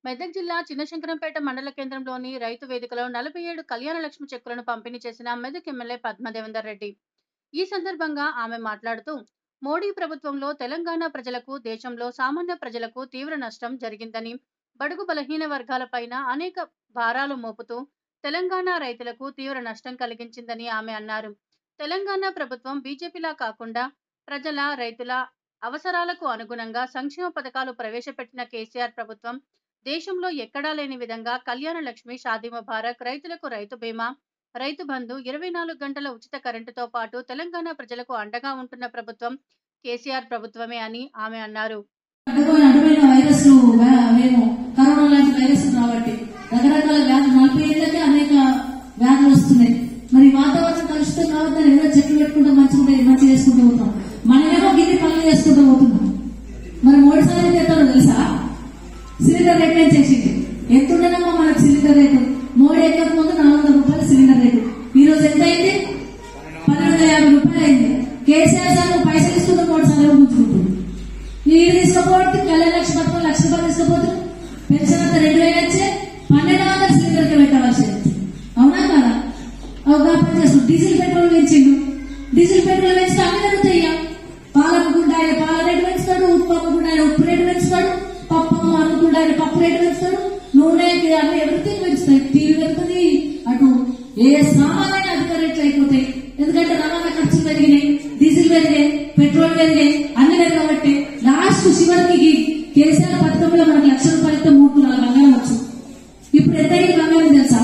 మెదక్ జిల్లా చిన్నశంకరంపేట మండల కేంద్రంలోని రైతు వేదికలో నలభై ఏడు కళ్యాణ లక్ష్మి చెక్కులను పంపిణీ చేసిన మెదక్ ఎమ్మెల్యే పద్మదేవేందర్ రెడ్డి ఈ సందర్భంగా ఆమె మాట్లాడుతూ మోడీ ప్రభుత్వంలో తెలంగాణ ప్రజలకు దేశంలో సామాన్య ప్రజలకు తీవ్ర నష్టం జరిగిందని బడుగు బలహీన వర్గాలపైన అనేక భారాలు మోపుతూ తెలంగాణ రైతులకు తీవ్ర నష్టం కలిగించిందని ఆమె అన్నారు తెలంగాణ ప్రభుత్వం బీజేపీలా కాకుండా ప్రజల రైతుల అవసరాలకు అనుగుణంగా సంక్షేమ పథకాలు ప్రవేశపెట్టిన కేసీఆర్ ప్రభుత్వం దేశంలో ఎక్కడా లేని విధంగా కళ్యాణ లక్ష్మి షాదీ ముబారక్ రైతులకు రైతు బీమా రైతు బంధు ఇరవై నాలుగు గంటల ఉచిత కరెంటుతో పాటు తెలంగాణ ప్రజలకు అండగా ఉంటున్న ప్రభుత్వం కేసీఆర్ ప్రభుత్వమే అని ఆమె అన్నారు అడ్డుపోయిన అడ్డుపోయిన వైరస్లు వ్యా- మేము కరోనా లాంటి వైరస్ రాబట్టి రకరకాల వ్యాధులు నలభై ఏళ్ళకే అనేక వ్యాధులు వస్తున్నాయి మరి ఈ వాతావరణం కలుషితం కాబట్టి దాన్ని ఏదో చెట్లు పెట్టుకుంటూ మంచిగా మంచిగా చేసుకుంటూ పోతాం మనమేమో గిన్ని పనులు చేసుకుంటూ పోతున్నాం మరి మూడు సార్లు చేస్తారో తెలుసా సిలిండర్ రేట్ పెంచేసింది ఎంత ఉండేనమ్మా మనకు సిలిండర్ రేటు మూడు ఎక్కక ముందు నాలుగు వందల రూపాయలు సిలిండర్ రేటు ఈ రోజు ఎంత అయింది పన్నెండు వందల యాభై రూపాయలు అయింది కేసీఆర్ సార్ నువ్వు పైసలు ఇస్తుంటే మూడు సార్లు ఉంచుకుంటుంది మీరు తీసుకపోతే కళ్యాణ లక్ష పథకం లక్ష రూపాయలు తీసుకపోతే పెన్షన్ అంతా రెండు వేలు వచ్చే పన్నెండు వందల సిలిండర్కి పెట్టవలసి వచ్చింది. అవునా కదా అవుగా పని చేస్తుంది డీజిల్ పెట్రోల్ పెంచిండు డీజిల్ పెట్రోల్ పెంచితే అన్ని జరుగుతాయి పాలు అమ్ముకుంటే ఆయన పాల రేటు పెంచుతాడు ఉప్పు అమ్ముకుంటే ఆయన ఉప్పు రేటు పెంచుతాడు పప్పు అమ్ముకుంటే ఆయన పప్పు రేటు పెంచుతాడు నూనె అన్ని ఎవ్రీథింగ్ పెంచుతాయి టీవీ పెరుగుతుంది అటు ఏ సామాన్యమైన అధిక రేట్లు అయిపోతాయి ఎందుకంటే రవాణా ఖర్చులు పెరిగినాయి డీజిల్ పెరిగాయి పెట్రోల్ పెరిగాయి అన్ని పెరగబట్టి లాస్ట్ చివరికి కేసీఆర్ పథకంలో మనకు లక్ష రూపాయలతో మూడు నాలుగు బంగారం వచ్చు ఇప్పుడు ఎంత అయ్యి బంగారం తెలుసా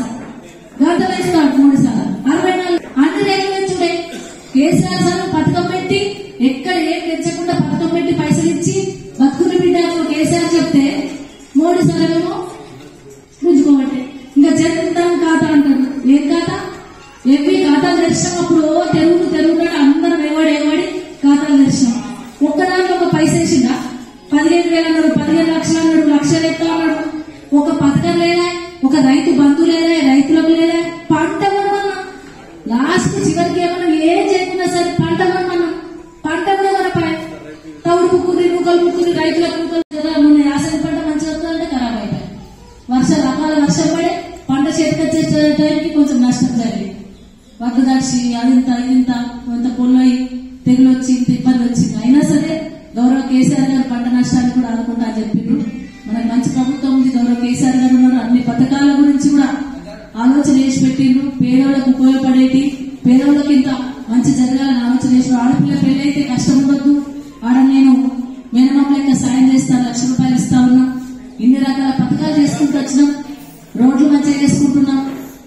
గత వేస్తాడు మూడు సార్లు అరవై నాలుగు అన్ని రేట్లు పెంచుడే కేసీఆర్ సార్ పథకం పెట్టి ఎక్కడ ఏం తెచ్చకుండా పథకం పెట్టి పైసలు ఇచ్చి బతుకుని బిడ్డకు కేసీఆర్ చెప్తే మోడీ సార్ ఏమో గుంజుకోబట్టే ఇంకా జరుగుతాం ఖాతా అంటారు ఏం ఖాతా ఎవ్వి ఖాతాలు తెరిచాం అప్పుడు ఓ తెరుగు తెరుగుతాడు అందరం ఏవాడు ఏవాడి ఖాతాలు తెరిచాం ఒక్కదానికి ఒక పైస వేసిందా పదిహేను వేలు అన్నాడు పదిహేను లక్షలు అన్నాడు లక్షలు ఎట్లా అన్నాడు ఒక పథకం లేదా ఒక రైతు బంధు లేదా రైతులకు లేదా పంట కొనమన్నా లాస్ట్ చివరికి ఏమన్నా ఏం చేయకుండా సరే పంట కొనమన్నా పంట కూడా కొనపాయి తవుడు కుక్కుని ముక్కలు కుక్కుని రైతులకు ముక్కలు కదా మొన్న యాసంగి పంట మంచిగా వస్తుందంటే ఖరాబ్ అయిపోయి వర్షాలు అకాల వర్షం పడి పంట చేతికొచ్చే టైంకి కొంచెం నష్టం జరిగింది వడ్డు దర్శి అదింత ఇదింత కొంత పొల్లయి తెగులు వచ్చి ఇంత ఇబ్బంది వచ్చింది అయినా సరే గౌరవ కేసీఆర్ గారు పంట నష్టాన్ని కూడా అనుకుంటా అని చెప్పిండ్రు మనకి మంచి ప్రభుత్వం ఉంది గౌరవ కేసీఆర్ గారు ఉన్నారు అన్ని పథకాల గురించి కూడా ఆలోచన చేసి పెట్టిండ్రు పేదవాళ్ళకు ఉపయోగపడేటి పేదవాళ్ళకి ఇంత మంచి జరగాలని ఆలోచన చేసి ఆడపిల్ల పెళ్ళైతే కష్టం ఉండొద్దు ఆడ నేను మేనమామ లెక్క సాయం చేస్తాను లక్ష రూపాయలు ఇస్తా ఉన్నా ఇన్ని రకాల పథకాలు చేసుకుంటూ వచ్చినాం రోడ్లు మంచిగా చేసుకుంటున్నాం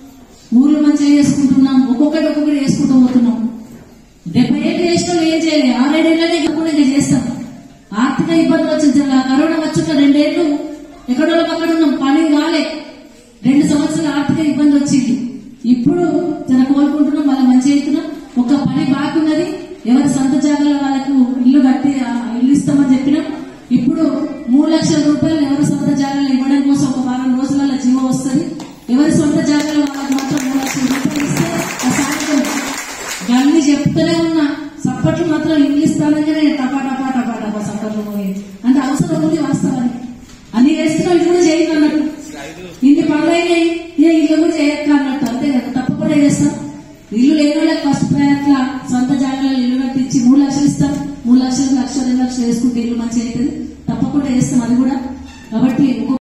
ఊర్లు మంచిగా చేసుకుంటున్నాం ఒక్కొక్కటి ఒక్కొక్కటి చేసుకుంటూ పోతున్నాం డెబ్బై ఏళ్ళు చేసినాం ఏం చేయాలి ఆరేడేళ్ళనే కూడా ఇంకా చేస్తాం ఆర్థిక ఇబ్బందులు వచ్చింది ఆ కరోనా వచ్చుక రెండేళ్లు ఎక్కడో అక్కడ ఉన్నాం పని కాలే రెండు సంవత్సరాల ఆర్థిక ఇబ్బంది వచ్చింది ఇప్పుడు జర కోలుకుంటున్నాం మళ్ళీ మంచి అవుతున్నాం ఒక పని బాకీ ఉన్నది ఎవరి సొంత జాగాలో వాళ్ళకు ఇల్లు కట్టి ఆ ఇల్లు ఇస్తామని చెప్పినాం ఇప్పుడు మూడు లక్షల రూపాయలు ఎవరి సొంత జాగాలో ఇవ్వడం కోసం ఒక వారం రోజులలో జీవో వస్తుంది ఎవరి సొంత జాగాలో వాళ్ళకి మాత్రం మూడు లక్షల రూపాయలు ఇస్తే ఆ సాయంత్రం ఇవన్నీ చెప్తూనే ఉన్నా సప్పట్లు మాత్రం ఇల్లు ఇస్తానగానే టపా టపా టపా టపా సప్పట్లు పోయి అంటే అవసరం ఉంది వాస్తవానికి అన్ని చేస్తున్నాం ఇది కూడా చేయండి అన్నట్టు ఇన్ని పనులు అయినాయి ఏ ఇల్లు కూడా చేయక్క అన్నట్టు అంతే కదా తప్పకుండా చేస్తాం ఇల్లు లేని వాళ్ళకి ఫస్ట్ ప్రయత్న సొంత జాగాలో ఇల్లు కట్టించి మూడు లక్షలు ఇస్తాం మూడు లక్షలు లక్ష రెండు లక్షలు వేసుకుంటే ఇల్లు మంచిగా అవుతుంది తప్పకుండా చేస్తాం అది కూడా కాబట్టి